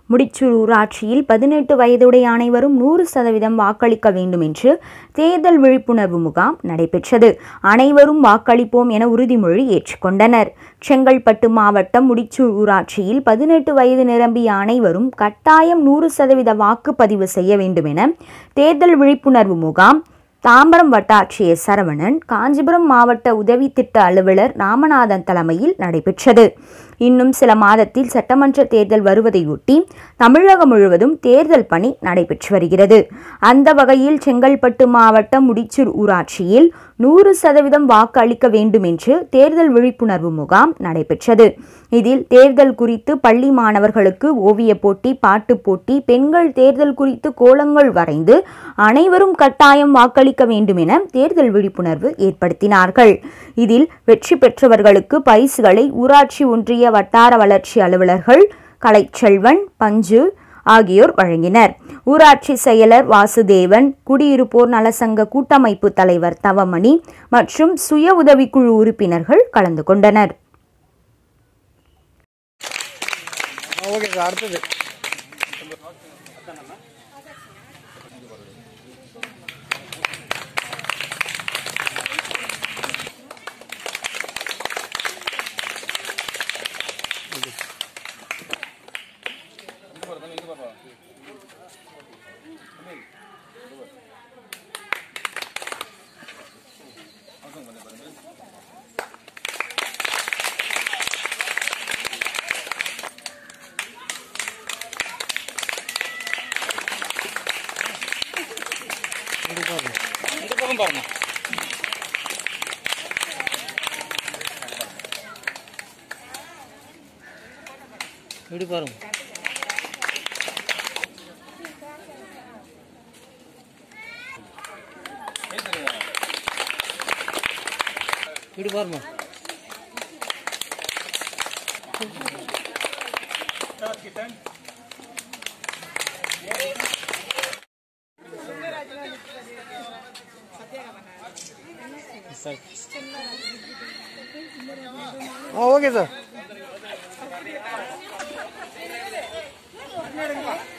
முடிச்சூர் ஊராட்சியில் பதினெட்டு வயதுடைய அனைவரும் நூறு சதவீதம் வாக்களிக்க வேண்டும் என்று தேர்தல் விழிப்புணர்வு முகாம் நடைபெற்றது அனைவரும் வாக்களிப்போம் என உறுதிமொழி ஏற்றுக்கொண்டனர் செங்கல்பட்டு மாவட்டம் முடிச்சூர் ஊராட்சியில் பதினெட்டு வயது நிரம்பிய அனைவரும் கட்டாயம் நூறு சதவீத வாக்குப்பதிவு செய்ய வேண்டும் என தேர்தல் விழிப்புணர்வு முகாம் தாம்பரம் வட்டாட்சியர் சரவணன் காஞ்சிபுரம் மாவட்ட உதவி திட்ட அலுவலர் ராமநாதன் தலைமையில் நடைபெற்றது இன்னும் சில மாதத்தில் சட்டமன்ற தேர்தல் வருவதையொட்டி தமிழகம் முழுவதும் தேர்தல் பணி நடைபெற்று வருகிறது அந்த வகையில் செங்கல்பட்டு மாவட்டம் முடிச்சூர் ஊராட்சியில் நூறு சதவீதம் வாக்கு அளிக்க வேண்டும் என்று தேர்தல் விழிப்புணர்வு முகாம் நடைபெற்றது இதில் தேர்தல் குறித்து பள்ளி மாணவர்களுக்கு ஓவியப் போட்டி பாட்டுப் போட்டி பெண்கள் தேர்தல் குறித்து கோலங்கள் வரைந்து அனைவரும் கட்டாயம் வாக்களிக்க வேண்டும் என தேர்தல் விழிப்புணர்வு ஏற்படுத்தினார்கள் இதில் வெற்றி பெற்றவர்களுக்கு பரிசுகளை ஊராட்சி ஒன்றிய வட்டார வளர்ச்சி அலுவலர்கள் கலைச்செல்வன் பஞ்சு ஆகியோர் வழங்கினர் ஊராட்சி செயலர் வாசுதேவன் குடியிருப்போர் நலசங்க கூட்டமைப்பு தலைவர் தவமணி மற்றும் சுய உதவிக்குழு உறுப்பினர்கள் கலந்து கொண்டனர் ஓகே சார் அடுத்தது இப்படி பாருங்க இப்படி பாருமா ஆ ஓகே சார்